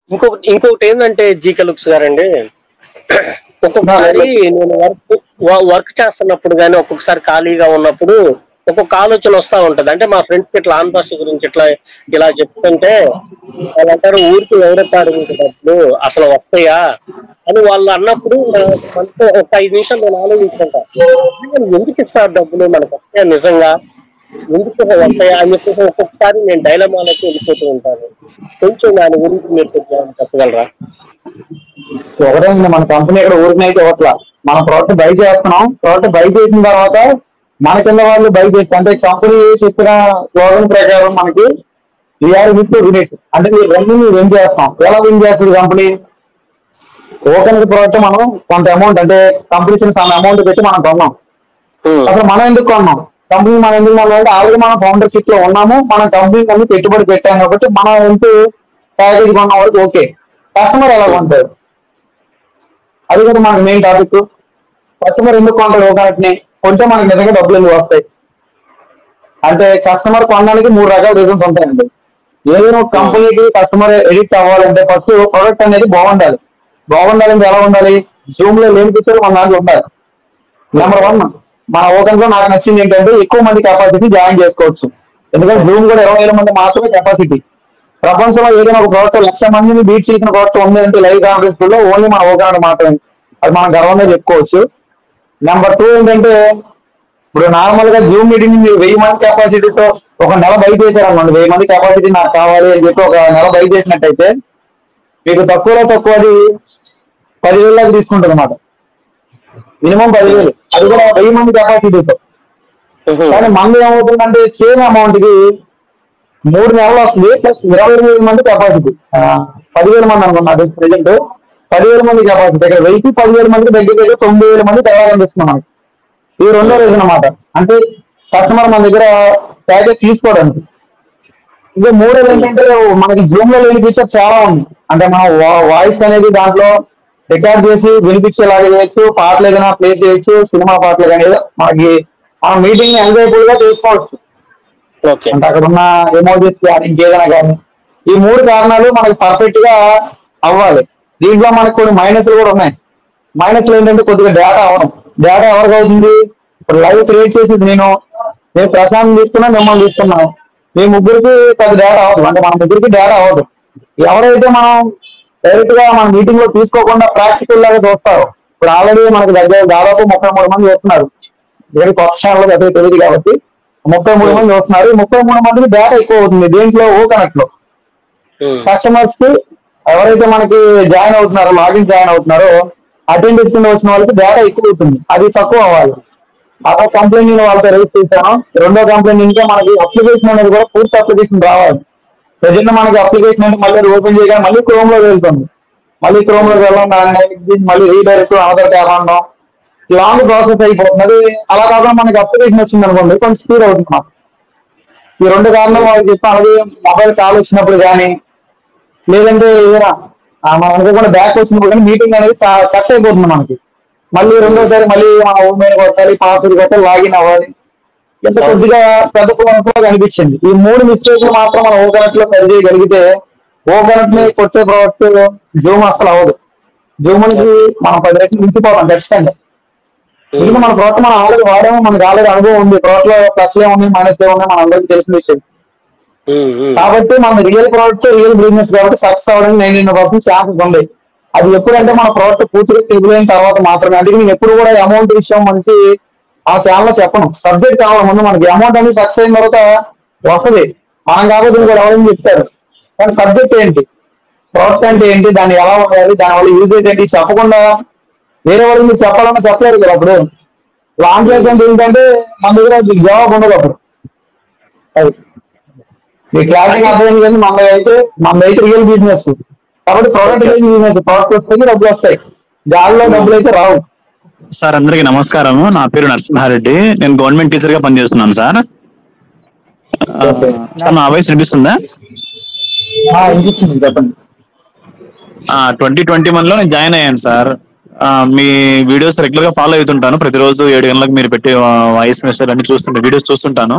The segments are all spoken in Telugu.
ఇంకొకటి ఇంకొకటి ఏంటంటే జీకే లుక్స్ గారండి ఒక్కొక్కసారి నేను వర్క్ వర్క్ చేస్తున్నప్పుడు కానీ ఒక్కొక్కసారి ఖాళీగా ఉన్నప్పుడు ఒక్కొక్క ఆలోచన వస్తా ఉంటది అంటే మా ఫ్రెండ్స్ ఇట్లా ఆన్ భాష గురించి ఇట్లా ఇలా చెప్తుంటే వాళ్ళు అంటారు ఊరికి ఎవరెత్తారు మీకు డబ్బులు అసలు వస్తాయా అని వాళ్ళు అన్నప్పుడు నా- మనతో ఒక ఐదు నిమిషాలు నేను ఆలోచించుకుంటా "అసలు ఎందుకు ఇస్తారు డబ్బులు మనకు వస్తాయా నిజంగా ఎందుకు వస్తాయా అని చెప్పేసి ఒక్కొక్కసారి నేను డైలమాలోకి వెళ్ళిపోతూ ఉంటాను కొంచెం దాని గురించి మీరు కొంచెం చెప్పగలరా ఒకటేండి మన కంపెనీ ఇక్కడ ఊరికైతే ఇవ్వట్లా మన ప్రోడక్ట్ బై చేస్తున్నాం ప్రోడక్ట్ బై చేసిన తర్వాత మన కింద వాళ్ళు బై చేస్తారు అంటే కంపెనీ చెప్పిన స్లోగన్ ప్రకారం మనకి వీఆర్ విత్ వినిట్ అంటే మీరు రెండు విన్ చేస్తాం ఎలా విన్ చేస్తుంది కంపెనీ ఓపెన్ ప్రోడక్ట్ మనం కొంత అమౌంట్ అంటే కంపెనీ ఇచ్చిన సమ్ అమౌంట్ పెట్టి మనం కొన్నాం అసలు మనం ఎందుకు కొన్నాం కంపెనీ మనం ఎందుకు కొన్నాం అంటే ఆల్రెడీ మనం ఫౌండర్షిప్ లో ఉన్నాము మన కంపెనీ అన్ని పెట్టుబడి పెట్టాం కాబట్టి మనం ఎంత ప్యాకేజ్ కొన్న వరకు ఓకే కస్టమర్ ఎలా కొంటారు అది కూడా మనకి మెయిన్ టాపిక్ కస్టమర్ ఎందుకు కొంటారు ఒకటిని కొంచెం మనకి నిజంగా డబ్బులు ఎందుకు వస్తాయి అంటే కస్టమర్ కొనడానికి మూడు రకాల రీజన్స్ ఉంటాయండి ఏదైనా ఒక కంపెనీకి కస్టమర్ ఎడిట్ అవ్వాలంటే ఫస్ట్ ప్రొడక్ట్ అనేది బాగుండాలి బాగుండాలంటే ఎలా ఉండాలి జూమ్ లో లేని పిక్చర్ మన దాంట్లో ఉండాలి నెంబర్ వన్ మన ఓపెన్ లో నాకు నచ్చింది ఏంటంటే ఎక్కువ మంది కెపాసిటీ జాయిన్ చేసుకోవచ్చు ఎందుకంటే జూమ్ కూడా ఇరవై వేల మంది మాత్రమే కెపాసిటీ ప్రపంచంలో ఏదైనా ఒక ప్రోడక్ట్ లక్ష మందిని బీట్ చేసిన ప్రోడక్ట్ ఉంది అంటే లైవ్ కాన్ఫరెన్స్ లో ఓన్లీ మన ఓపెన్ మాత్రమే అది మనం గర్వంగా చెప్పుకోవచ్చు నెంబర్ టూ ఏంటంటే ఇప్పుడు నార్మల్ గా జూమ్ మీటింగ్ మీరు వెయ్యి మంది కెపాసిటీతో ఒక నెల బై చేశారనుకోండి వెయ్యి మంది కెపాసిటీ నాకు కావాలి అని చెప్పి ఒక నెల బై చేసినట్టయితే మీకు తక్కువలో తక్కువ అది పదివేల దాకా తీసుకుంటుంది అనమాట మినిమం పదివేలు అది కూడా వెయ్యి మంది కెపాసిటీతో కానీ మంది ఏమవుతుందంటే సేమ్ అమౌంట్ కి మూడు నెలలు వస్తుంది ప్లస్ ఇరవై వేల మంది కెపాసిటీ పదివేల మంది అనుకున్నా ప్రెజెంట్ పదివేల మంది కెపాసిటీ దగ్గర వెయ్యి పదివేల మందికి దగ్గర దగ్గర తొమ్మిది వేల మంది తెలవాలనిపిస్తుంది మనకి ఇది రెండో రీజన్ అన్నమాట అంటే కస్టమర్ మన దగ్గర ప్యాకేజ్ తీసుకోవడానికి ఇంకా మూడోది ఏంటంటే మనకి జూమ్ లో లేని ఫీచర్ చాలా ఉంది అంటే మన వాయిస్ అనేది దాంట్లో రికార్డ్ చేసి వినిపించేలాగా చేయొచ్చు పాటలు ఏదైనా ప్లే చేయొచ్చు సినిమా పాటలు కానీ ఏదో మనకి ఆ మీటింగ్ ఎంజాయబుల్ గా చేసుకోవచ్చు ఓకే అంటే అక్కడ ఉన్న ఎమోజీస్ కానీ ఇంకేదైనా కానీ ఈ మూడు కారణాలు మనకి పర్ఫెక్ట్ గా అవ్వాలి దీంట్లో మనకి కొన్ని మైనస్లు కూడా ఉన్నాయి మైనస్లు ఏంటంటే కొద్దిగా డేటా అవడం డేటా ఎవరికి అవుతుంది ఇప్పుడు లైవ్ క్రియేట్ చేసేది నేను నేను ప్రశాంత్ తీసుకున్నా మిమ్మల్ని తీసుకున్నాను మీ ముగ్గురికి పెద్ద డేటా అవ్వదు అంటే మన ముగ్గురికి డేటా అవ్వదు ఎవరైతే మనం డైరెక్ట్ గా మన మీటింగ్ లో తీసుకోకుండా ప్రాక్టికల్ లాగా చూస్తారో ఇప్పుడు ఆల్రెడీ మనకి దగ్గర దాదాపు ముప్పై మూడు మంది చూస్తున్నారు వేరే కొత్త ఛానల్ అదే తెలియదు కాబట్టి ముప్పై మూడు మంది చూస్తున్నారు ఈ ముప్పై మూడు మందికి డేటా ఎక్కువ అవుతుంది దేంట్లో ఓ కనెక్ట్ లో కస్టమర్స్ కి ఎవరైతే మనకి జాయిన్ అవుతున్నారో లాగిన్ జాయిన్ అవుతున్నారో అటెండెన్స్ కింద వచ్చిన వాళ్ళకి డేటా ఎక్కువ అవుతుంది అది తక్కువ అవ్వాలి అదో కంప్లైంట్ నేను వాళ్ళతో రైజ్ చేశాను రెండో కంప్లైంట్ ఇంకా మనకి అప్లికేషన్ అనేది కూడా పూర్తి అప్లికేషన్ రావాలి ప్రజెంట్ మనకి అప్లికేషన్ అంటే మళ్ళీ ఓపెన్ చేయగానే మళ్ళీ క్రోమ్ లో వెళ్తుంది మళ్ళీ క్రోమ్ లో వెళ్ళడం దాన్ని మళ్ళీ రీడైరెక్ట్ ఆధార్ ట్యాబ్ అనడం లాంగ్ ప్రాసెస్ అయిపోతుంది అలా కాకుండా మనకి అప్లికేషన్ వచ్చింది అనుకోండి కొంచెం స్పీడ్ అవుతుంది మాకు ఈ రెండు కారణాలు వాళ్ళకి చెప్పాను అలాగే మొబైల్ కాల్ వచ్చినప్పుడు కానీ లేదంటే ఏదైనా ఆ, మనం అనుకోకుండా బ్యాక్ వచ్చినప్పుడు కానీ మీటింగ్ అనేది కట్ అయిపోతుంది మనకి మళ్ళీ రెండోసారి మళ్ళీ మన హోమ్ మెయిన్ కొట్టాలి పాస్వర్డ్ కొట్టాలి లాగిన్ అవ్వాలి ఎంత కొద్దిగా పెద్ద ఫోన్ అనిపించింది ఈ మూడు మిస్టేక్లు మాత్రం మనం ఓ కనెక్ట్ లో సరి చేయగలిగితే ఓ కనెక్ట్ ని కొట్టే ప్రోడక్ట్ జూమ్ అసలు అవ్వదు జూమ్ కి మనం పది రెట్లు మించిపోతాం ఖచ్చితంగా ఇది మన ప్రోడక్ట్ మనం ఆల్రెడీ వాడాము మనకి ఆల్రెడీ అనుభవం ఉంది ప్రోడక్ట్ లో ప్లస్ లే ఉన్నాయి మైనస్ లే ఉన్నాయి మన అందరికీ తెలిసిన విషయం కాబట్టి మన రియల్ ప్రోడక్ట్ రియల్ బిజినెస్ కాబట్టి సక్సెస్ అవ్వడానికి నైన్ పర్సెంట్ ఛాన్సెస్ ఉన్నాయి అది ఎప్పుడంటే మన ప్రోడక్ట్ పూర్తిగా స్టేబుల్ అయిన తర్వాత మాత్రమే అందుకే నేను ఎప్పుడు కూడా అమౌంట్ విషయం మంచి ఆ ఛానల్ లో చెప్పను సబ్జెక్ట్ కావాలి ముందు మనకి అమౌంట్ అనేది సక్సెస్ అయిన తర్వాత వస్తుంది మనం కాబట్టి కూడా ఎవరైనా చెప్తారు కానీ సబ్జెక్ట్ ఏంటి ప్రోడక్ట్ అంటే ఏంటి దాన్ని ఎలా ఉండాలి దాని వల్ల యూజేజ్ ఏంటి చెప్పకుండా వేరే వాళ్ళకి మీరు చెప్పాలన్నా చెప్పలేరు కదా అప్పుడు లాంచ్ అంటే ఏంటంటే మన దగ్గర జవాబు ఉండదు అప్పుడు అది మీ క్లారిటీ అర్థమైంది కానీ మన అయితే మన అయితే రియల్ బిజినెస్ కాబట్టి ప్రోడక్ట్ రియల్ బిజినెస్ ప్రోడక్ట్ వస్తుంది డబ్బులు వస్తాయి గాలిలో డబ్బులు అయితే రావు సార్ అందరికీ నమస్కారం నా పేరు నరసింహారెడ్డి నేను గవర్నమెంట్ టీచర్ గా పనిచేస్తున్నాను సార్ ఆ, Okay. సార్ నా వాయిస్ వినిపిస్తుందా ఆ, వినిపిస్తుంది చెప్పండి ట్వంటీ ట్వంటీ వన్ లో నేను జాయిన్ అయ్యాను సార్ ఆ, మీ వీడియోస్ రెగ్యులర్ గా ఫాలో అవుతుంటాను ప్రతిరోజు ఏడు గంటలకు మీరు పెట్టే వాయిస్ మెసేజ్ అన్ని చూస్తుంటే వీడియోస్ చూస్తుంటాను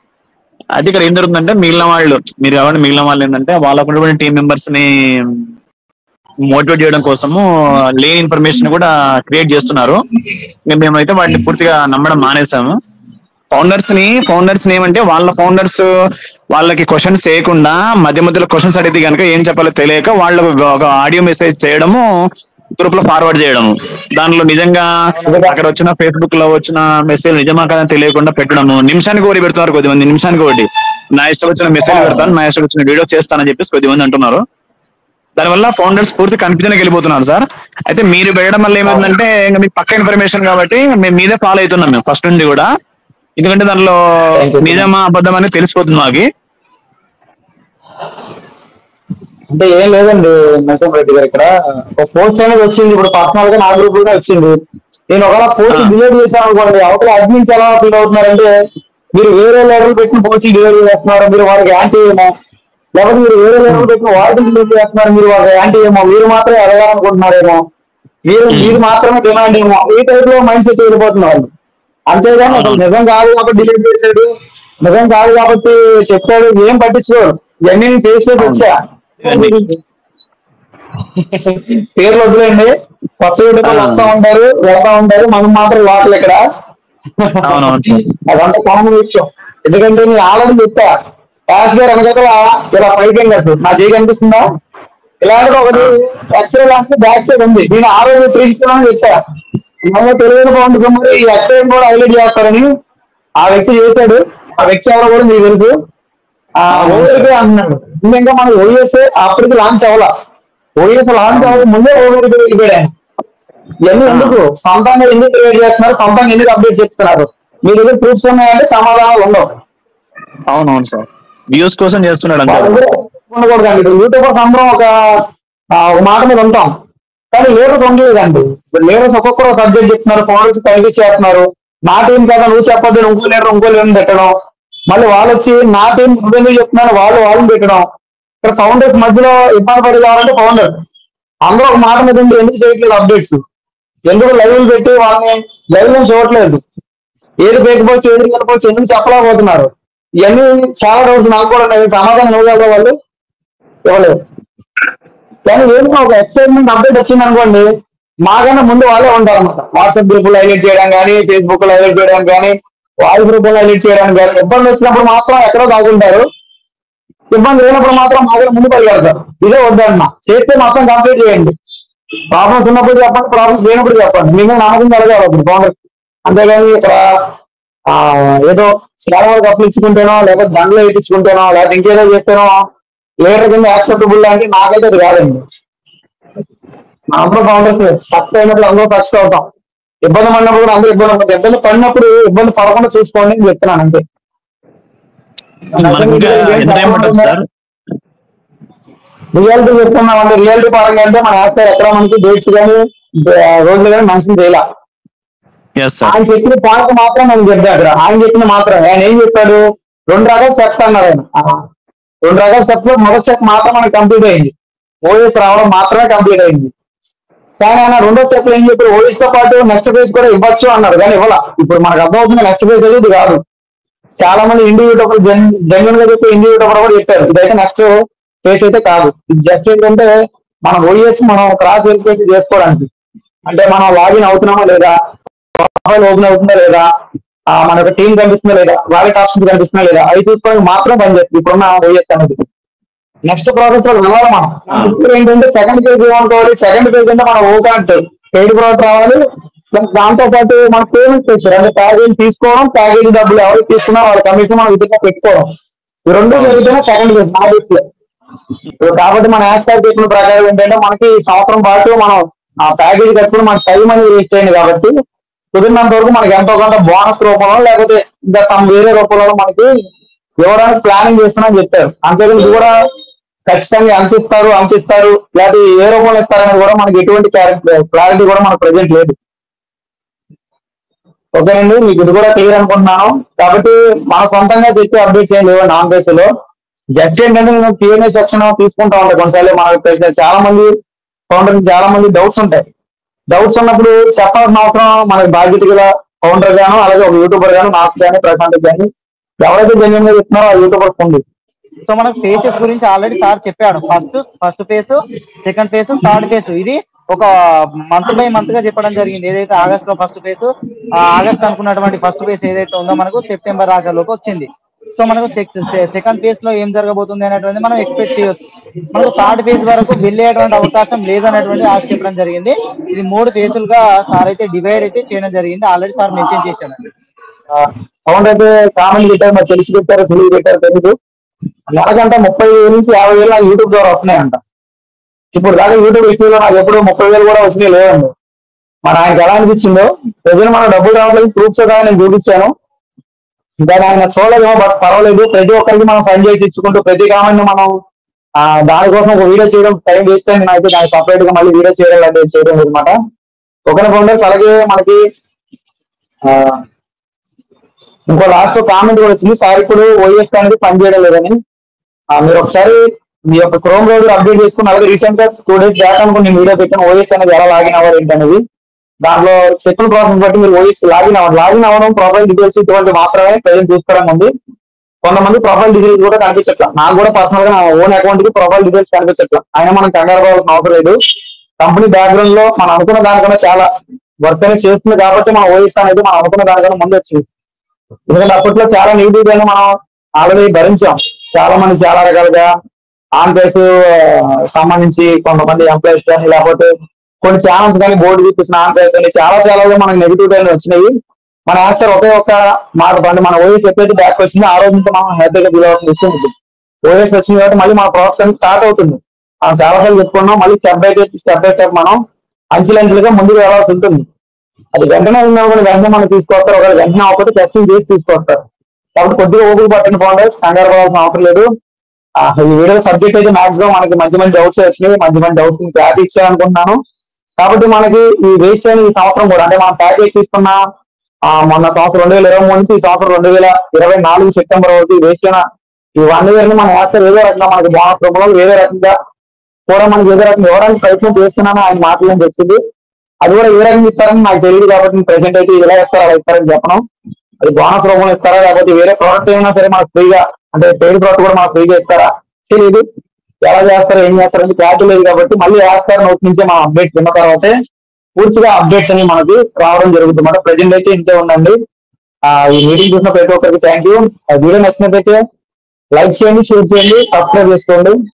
అది ఇక్కడ ఏం జరుగుతుందంటే మిగిలిన వాళ్ళు మీరు కాబట్టి మిగిలిన వాళ్ళు ఏంటంటే వాళ్ళకు ఉన్నటువంటి టీం మెంబర్స్ ని మోటివేట్ చేయడం కోసము లేని ఇన్ఫర్మేషన్ కూడా క్రియేట్ చేస్తున్నారు ఇంకా మేమైతే వాటిని పూర్తిగా నమ్మడం మానేసాము ఫౌండర్స్ ని ఫౌండర్స్ ని ఏమంటే వాళ్ళ ఫౌండర్స్ వాళ్ళకి క్వశ్చన్స్ చేయకుండా మధ్య మధ్యలో క్వశ్చన్స్ అడిగితే కనుక ఏం చెప్పాలో తెలియక వాళ్ళు ఒక ఆడియో మెసేజ్ చేయడము గ్రూప్ లో ఫార్వర్డ్ చేయడము దానిలో నిజంగా అక్కడ వచ్చిన ఫేస్బుక్ లో వచ్చిన మెసేజ్ నిజమా కాదని తెలియకుండా పెట్టడము నిమిషానికి ఒకటి పెడుతున్నారు కొద్దిమంది నిమిషానికి ఒకటి నా ఇష్టం వచ్చిన మెసేజ్ పెడతాను నా ఇష్టం వచ్చిన వీడియో చేస్తానని చెప్పేసి కొద్దిమంది అంటున్నారు దానివల్ల ఫౌండర్స్ పూర్తి కన్ఫ్యూజన్ వెళ్ళిపోతున్నారు సార్ అయితే మీరు పెట్టడం వల్ల ఏమైందంటే ఇంకా మీకు పక్క ఇన్ఫర్మేషన్ కాబట్టి మేము మీదే ఫాలో అవుతున్నాం మేము ఫస్ట్ నుండి కూడా ఎందుకంటే దానిలో Thank you. నిజమా అబద్ధం అనేది తెలిసిపోతుంది మాకి అంటే ఏం లేదండి నరసింహ రెడ్డి గారు ఇక్కడ ఒక పోస్ట్ అనేది వచ్చింది ఇప్పుడు పర్సనల్ గా నా గ్రూప్ లోనే వచ్చింది నేను ఒకవేళ పోస్ట్ ఆ. డిలీట్ చేశాను అనుకోండి అవతల అడ్మిన్స్ ఎలా ఫీల్ అవుతున్నారంటే మీరు వేరే లెవెల్ పెట్టిన పోస్ట్ డిలీట్ చేస్తున్నారు మీరు వాళ్ళకి యాంటీ ఏమో లేకపోతే మీరు వేరే లెవెల్ పెట్టిన వాటిని డిలీట్ చేస్తున్నారు మీరు వాళ్ళకి యాంటీ ఏమో మీరు మాత్రమే ఎదగాలనుకుంటున్నారేమో మీరు మీరు మాత్రమే డిమాండ్ ఏమో ఈ టైప్ లో మైండ్ సెట్ వెళ్ళిపోతున్నారు అంతేగాని అసలు అవును. నిజం కాదు కాబట్టి డిలీట్ చేశాడు నిజం కాదు కాబట్టి చెప్పాడు ఏం పట్టించుకోరు ఇవన్నీ నేను ఫేస్ చేసి వచ్చా పేర్లు వదిలేండి కొత్త యూట్యూబర్లు వస్తా ఉంటారు వెళ్తా ఉంటారు మనం మాత్రం లోపల ఇక్కడ అవునవును. అదంతా కామన్ విషయం ఎందుకంటే నేను ఆల్రెడీ చెప్పా యాష్ గారు వెనకాల ఇలా పైకి వెళ్ళారు నా చేయి కనిపిస్తుందా ఇలాంటిది ఒకటి ఎక్స్రే లాంటి బ్యాక్ సైడ్ ఉంది నేను ఆ రోజు తీసుకున్నాను చెప్పా మళ్ళీ తెలియని బాగుంటుంది మరి ఈ ఎక్స్రే కూడా హైలైట్ చేస్తారని ఆ వ్యక్తి చేశాడు ఆ వ్యక్తి ఎవరో కూడా మీకు తెలుసు ఆ ఓవర్ అన్నాడు ఇంకా మన ఓఎస్ అప్పటికి లాంచ్ అవ్వాల ఓఎస్ లాంచ్ అవ్వక ముందే ఓవర్ వెళ్ళిపోయాడు ఇవన్నీ ఎందుకు సొంతంగా ఎందుకు క్రియేట్ చేస్తున్నారు సొంతంగా ఎందుకు అప్డేట్ చెప్తున్నారు మీ దగ్గర ప్రూఫ్స్ ఉన్నాయంటే సమాధానాలు ఉండవు అవునవును సార్ వ్యూస్ కోసం చేస్తున్నాడు అంతే వాళ్ళ దగ్గర ఉండకూడదండి ఇప్పుడు యూట్యూబర్స్ అందరం ఒక ఆ, ఒక మాట మీద ఉంటాం కానీ లీడర్స్ ఉండలేదండి ఇప్పుడు లీడర్స్ ఒక్కొక్కరు సబ్జెక్ట్ చెప్తున్నారు ఫౌండర్స్ కలిపి చేస్తున్నారు నా టీం కదా నువ్వు చెప్పొద్దు ఇంకో లీడర్ ఇంకో లీడర్ పెట్టడం మళ్ళీ వాళ్ళు వచ్చి నా టీం నువ్వెందుకు చెప్తున్నారు వాళ్ళు వాళ్ళని పెట్టడం ఇక్కడ ఫౌండర్స్ మధ్యలో ఇబ్బంది పడి కావాలంటే ఫౌండర్స్ అందరూ ఒక మాట మీద ఉండి ఎందుకు చేయట్లేదు అప్డేట్స్ ఎందుకు లైవ్ పెట్టి వాళ్ళని లైవ్ లో చూడట్లేదు ఏది పేకపోవచ్చు ఏది కలపవచ్చు ఎందుకు చెప్పలేకపోతున్నారు ఇవన్నీ చాలా రోజులు నాకు కూడా ఉన్నాయి. సమాధానం ఇవ్వగలరా వాళ్ళు ఇవ్వలేదు కానీ ఏదైనా ఒక ఎక్సైట్మెంట్ అప్డేట్ వచ్చింది అనుకోండి మాకన్నా ముందు వాళ్ళే ఉంటారు అనమాట వాట్సాప్ గ్రూప్ లో హైలైట్ చేయడం కానీ ఫేస్బుక్ లో హైలైట్ చేయడం కానీ వాయిస్ గ్రూప్ లో హైలైట్ చేయడం కానీ ఇబ్బంది వచ్చినప్పుడు మాత్రం ఎక్కడో దాగుంటారు ఇబ్బంది లేనప్పుడు మాత్రం మాకన్నా ముందు పరిగెడతారు ఇదే వద్దన్న చేస్తే మొత్తం కంప్లీట్ చేయండి ప్రాబ్లమ్స్ ఉన్నప్పుడు చెప్పండి ప్రాబ్లమ్స్ లేనప్పుడు చెప్పండి మేము నమ్మకం కలగాలి అప్పుడు కాంగ్రెస్ అంతేగాని ఇక్కడ ఆ, ఏదో సేవలకు అప్పించుకుంటేనో లేకపోతే దండలు వేయించుకుంటేనో లేకపోతే ఇంకేదో చేస్తేనో లీడర్ కింద యాక్సెప్టబుల్ అంటే నాకైతే అది కాదండి మా అందరూ కాంగ్రెస్ సక్సెస్ అయినప్పుడు అందరూ సక్సెస్ అవుతాం ఇబ్బంది పడినప్పుడు కూడా అందరూ ఇబ్బంది పడతారు ఇబ్బంది పడినప్పుడు ఇబ్బంది పడకుండా చూసుకోండి అని చెప్తున్నాను అంతే మనకు ఇంకా ఎంత టైం పడుతుంది సార్ రియాలిటీ చెప్తున్నాం అంటే రియాలిటీ పరంగా అంటే మన వేస్తారు ఎక్కడ మనకి డేట్స్ కానీ రోజులు కానీ మనిషిని చేయాల ఎస్ సార్ ఆయన చెప్పిన పాయింట్ మాత్రం మనం చెప్తాం అక్కడ ఆయన చెప్పిన మాత్రం ఆయన ఏం చెప్పాడు రెండు రకాల స్టెప్స్ అన్నారు ఆయన ఆ, రెండు రకాల స్టెప్స్ లో మొదటి స్టెప్ మాత్రం మనకి కంప్లీట్ అయింది ఓఎస్ రావడం మాత్రమే కంప్లీట్ అయింది కానీ ఆయన రెండో స్టెప్ ఏం చెప్పారు ఓఎస్ తో పాటు నెక్స్ట్ ఫేజ్ కూడా ఇవ్వచ్చు అన్నారు కానీ ఇవ్వాల ఇప్పుడు మనకు అర్థమవుతుంది నెక్స్ట్ ఫేజ్ అనేది ఇది కాదు చాలా మంది ఇండి యూట్యూబర్ జెన్యున్ గా చెప్పి ఇండి యూట్యూబర్ కూడా చెప్పారు ఇదైతే నెక్స్ట్ ఫేస్ అయితే కాదు ఇది జస్ట్ ఏంటంటే మనం ఓఎస్ మనం క్రాస్ వెరిఫై చేసుకోవడానికి అంటే మనం లాగిన్ అవుతున్నామా లేదా ప్రొఫైల్ ఓపెన్ అవుతుందా లేదా ఆ, మన యొక్క టీం కనిపిస్తుందా లేదా వాలెట్ ఆప్షన్ కనిపిస్తుందా లేదా అవి చూసుకోవడానికి మాత్రం పనిచేస్తుంది ఇప్పుడున్న ఓఎస్ అనేది నెక్స్ట్ ప్రాసెస్ లో వెళ్ళాలి మనం ఇప్పుడు ఏంటంటే సెకండ్ పేజ్ ఏమనుకోవాలి సెకండ్ పేజ్ అంటే మన ఓకే అంటే పెయిడ్ ప్రోడక్ట్ రావాలి ప్లస్ దాంతో పాటు మన పేమెంట్ చేశారు అంటే ప్యాకేజ్ తీసుకోవడం ప్యాకేజ్ డబ్బులు ఎవరు తీసుకున్నా వాళ్ళ కమిషన్ మనం విధిగా పెట్టుకోవడం ఈ రెండు జరిగితేనే సెకండ్ పేజ్ నా దృష్టిలో ఇప్పుడు కాబట్టి మన యాస్టార్ చెప్పిన ప్రకారం ఏంటంటే మనకి ఈ సంవత్సరం పాటు మనం ఆ ప్యాకేజ్ కట్టుకుని మనకి టైం అనేది వేస్ట్ అయింది కాబట్టి కుదిరినంత వరకు మనకి ఎంతో కొంత బోనస్ రూపంలో లేకపోతే ఇంకా సమ్ వేరే రూపంలో మనకి ఇవ్వడానికి ప్లానింగ్ చేస్తున్నామని చెప్పారు అంతేకాని ఇది కూడా ఖచ్చితంగా ఎంత ఇస్తారు అంత ఇస్తారు లేకపోతే ఏ రూపంలో ఇస్తారనేది కూడా మనకి ఎటువంటి క్లారిటీ కూడా మనకు ప్రజెంట్ లేదు ఓకేనండి మీకు ఇది కూడా క్లియర్ అనుకుంటున్నాను కాబట్టి మన సొంతంగా చెప్పే అప్డేట్స్ ఏం లేవు నాన్ బేస్ లో జస్ట్ ఏంటంటే నేను క్యూఎన్ఏ సెక్షన్ తీసుకుంటా ఉంటాను కొన్నిసార్లు మనకు తెలిసిన చాలా మంది ఫౌండర్ చాలా మంది డౌట్స్ ఉంటాయి డౌట్స్ ఉన్నప్పుడు చెప్పాల్సిన అవసరం మనకి బాధ్యత గల ఫౌండర్ గాను అలాగే ఒక యూట్యూబర్ గాను నాకు కానీ ప్రశాంత్ కానీ ఎవరైతే జెన్యున్ గా చెప్తున్నారో ఆ యూట్యూబర్స్ ఉంది సో మనకు ఫేసెస్ గురించి ఆల్రెడీ సార్ చెప్పాడు first first phase second phase third phase ఇది ఒక మంత్ బై మంత్ గా చెప్పడం జరిగింది ఏదైతే ఆగస్ట్ లో ఫస్ట్ ఫేజ్ ఆగస్ట్ అనుకున్నటువంటి ఫస్ట్ ఫేజ్ ఏదైతే ఉందో మనకు సెప్టెంబర్ ఆఖరిలోకి వచ్చింది సో మనకు సెకండ్ ఫేజ్ లో ఏం జరగబోతుంది అనేటువంటి మనం ఎక్స్పెక్ట్ చేయొచ్చు మనకు థర్డ్ ఫేజ్ వరకు వెళ్ళేటువంటి అవకాశం లేదనేటువంటి ఆశ చెప్పడం జరిగింది ఇది మూడు ఫేజులుగా సార్ అయితే డివైడ్ అయితే చేయడం జరిగింది ఆల్రెడీ సార్ మెన్షన్ చేశాడు సౌండ్ అయితే కామెంట్ పెట్టారు మరి తెలిసి పెట్టారు తెలిసి పెట్టారు తెలీదు నెలకంట ముప్పై వేల నుంచి యాభై వేలు నాకు యూట్యూబ్ ద్వారా వస్తున్నాయంట ఇప్పుడు దాకా యూట్యూబ్ ఇష్యూలో నాకు ఎప్పుడు ముప్పై వేలు కూడా వచ్చినాయి లేదండి మరి ఆయనకి ఎలా అనిపించిందో ప్రజలు మనం డబ్బులు రావట్లేదు ప్రూఫ్స్ కూడా నేను చూపించాను దాని ఆయన చూడలేదేమో బట్ పర్వాలేదు ప్రతి ఒక్కరికి మనం సైన్ చేసి ఇచ్చుకుంటూ ప్రతి కామెంట్ మనం ఆ, దానికోసం ఒక వీడియో చేయడం టైం వేస్ట్ అయింది నాకు దానికి సపరేట్ గా మళ్ళీ వీడియో చేయడం లాంటివి చేయడం అనమాట ఒకరి ఫౌండర్స్ అలాగే మనకి ఆ, ఇంకో లాస్ట్ కామెంట్ కూడా వచ్చింది సార్ ఇప్పుడు ఓఎస్ అనేది పనిచేయడం లేదని ఆ, మీరు ఒకసారి మీ యొక్క క్రోమ్ బ్రౌజర్ అప్డేట్ చేసుకుని అలాగే రీసెంట్ గా టూ డేస్ బ్యాక్ అనుకుని నేను వీడియో పెట్టాను ఓఎస్ అనేది ఎలా లాగిన్ అవ్వాలి ఏంటనేది దాంట్లో చెప్పిన ప్రాసెస్ బట్టి మీరు ఓఎస్ లాగిన్ అవ్వండి లాగిన్ అవ్వడం ప్రొఫైల్ డీటెయిల్స్ ఇటువంటి మాత్రమే ప్రజెంట్ చూసుకోవడం ఉంది కొంతమంది ప్రొఫైల్ డీటెయిల్స్ కూడా కనిపించట్లా నాకు కూడా పర్సనల్ గా నా ఓన్ అకౌంట్ కి ప్రొఫైల్ డీటెయిల్స్ కనిపించట్లా అయినా మనం కంగారు పడాల్సిన అవసరం లేదు కంపెనీ బ్యాక్గ్రౌండ్ లో మనం అనుకున్న దానికన్నా చాలా వర్క్ అనేది చేస్తుంది కాబట్టి మన ఓఎస్ అనేది మనం అనుకున్న దానికన్నా ముందు వచ్చింది ఎందుకంటే అప్పట్లో చాలా నెగిటివ్ గానే మనం ఆల్రెడీ భరించాం చాలా మంది చాలా రకాలుగా ఆన్ కేసు సంబంధించి కొంతమంది ఎంప్లాయీస్ కానీ లేకపోతే కొన్ని ఛానల్స్ కానీ బోర్డు చూపిస్తున్న ఆన్ కేసు కానీ చాలా చాలా మనకి నెగిటివ్ గానే వచ్చినాయి మన ఆన్సర్ ఒకే ఒక్క మాట పండి మన ఓఎస్ ఎప్పుడైతే బ్యాక్ వచ్చిందో ఆ రోజు నుంచి మనం హ్యాపీగా ఫీల్ అవుతుంది విషయం ఇది ఓఎస్ వచ్చింది కాబట్టి మళ్ళీ మన ప్రాసెస్ అనేది స్టార్ట్ అవుతుంది మనం చాలా సార్లు చెప్పుకున్నాం మళ్ళీ step by step by step మనం అంచెలంచెలుగా ముందుకు వెళ్ళాల్సి ఉంటుంది అది వెంటనే ఉన్నప్పుడు వెంటనే మనం తీసుకొస్తారు ఒకవేళ వెంటనే అవ్వకపోతే టెస్టింగ్ చేసి తీసుకొస్తారు కాబట్టి కొద్దిగా ఓపిక పట్టిన బాగుంటుంది కంగారు పడాల్సిన అవసరం లేదు ఆ, ఈ వీడియో సబ్జెక్ట్ అయితే మాక్సిమం మనకి మంచి మంచి డౌట్స్ వచ్చినాయి మంచి మంచి డౌట్స్ క్లారిటీ ఇచ్చాను అనుకుంటున్నాను కాబట్టి మనకి ఈ వేస్ట్ అయిన ఈ సంవత్సరం కూడా అంటే మనం ప్యాకేజ్ తీసుకున్న ఆ, మొన్న సంవత్సరం రెండు వేల ఇరవై మూడు నుంచి ఈ సంవత్సరం రెండు వేల ఇరవై నాలుగు సెప్టెంబర్ వరకు ఈ వేస్ట్ అయిన ఈ వన్ ఇయర్ ని మనం వేస్తే ఏదో రకంగా మనకి బోనస్ రూపంలో ఏదో రకంగా కూడా మనకి ఏదో రకంగా ఇవ్వడానికి ప్రయత్నం చేస్తున్నాను ఆయన మాటలు నుంచి వచ్చింది అది కూడా ఏ రకంగా ఇస్తారని నాకు తెలియదు కాబట్టి ప్రెసెంట్ అయితే ఇలా ఇస్తారా అలా ఇస్తారని చెప్పను అది బోనస్ రూపంలో ఇస్తారా లేకపోతే వేరే ప్రోడక్ట్ ఏమైనా సరే మనకు ఫ్రీగా అంటే పెయిడ్ ప్రోడక్ట్ కూడా మనకు ఫ్రీగా ఇస్తారా తెలియదు ఎలా చేస్తారో ఏం చేస్తారని క్లారిటీ లేదు కాబట్టి మళ్ళీ వేస్తారు నోట్ నుంచే మనం అప్డేట్స్ విన్న తర్వాతే పూర్తిగా అప్డేట్స్ అని మనకి రావడం జరుగుతుంది అన్నమాట ప్రజెంట్ అయితే ఇంతే ఉండండి ఆ, ఈ మీటింగ్ చూసిన ప్రతి ఒక్కరికి థ్యాంక్ యూ వీడియో నచ్చినట్లయితే లైక్ చేయండి షేర్ చేయండి సబ్స్క్రైబ్ చేసుకోండి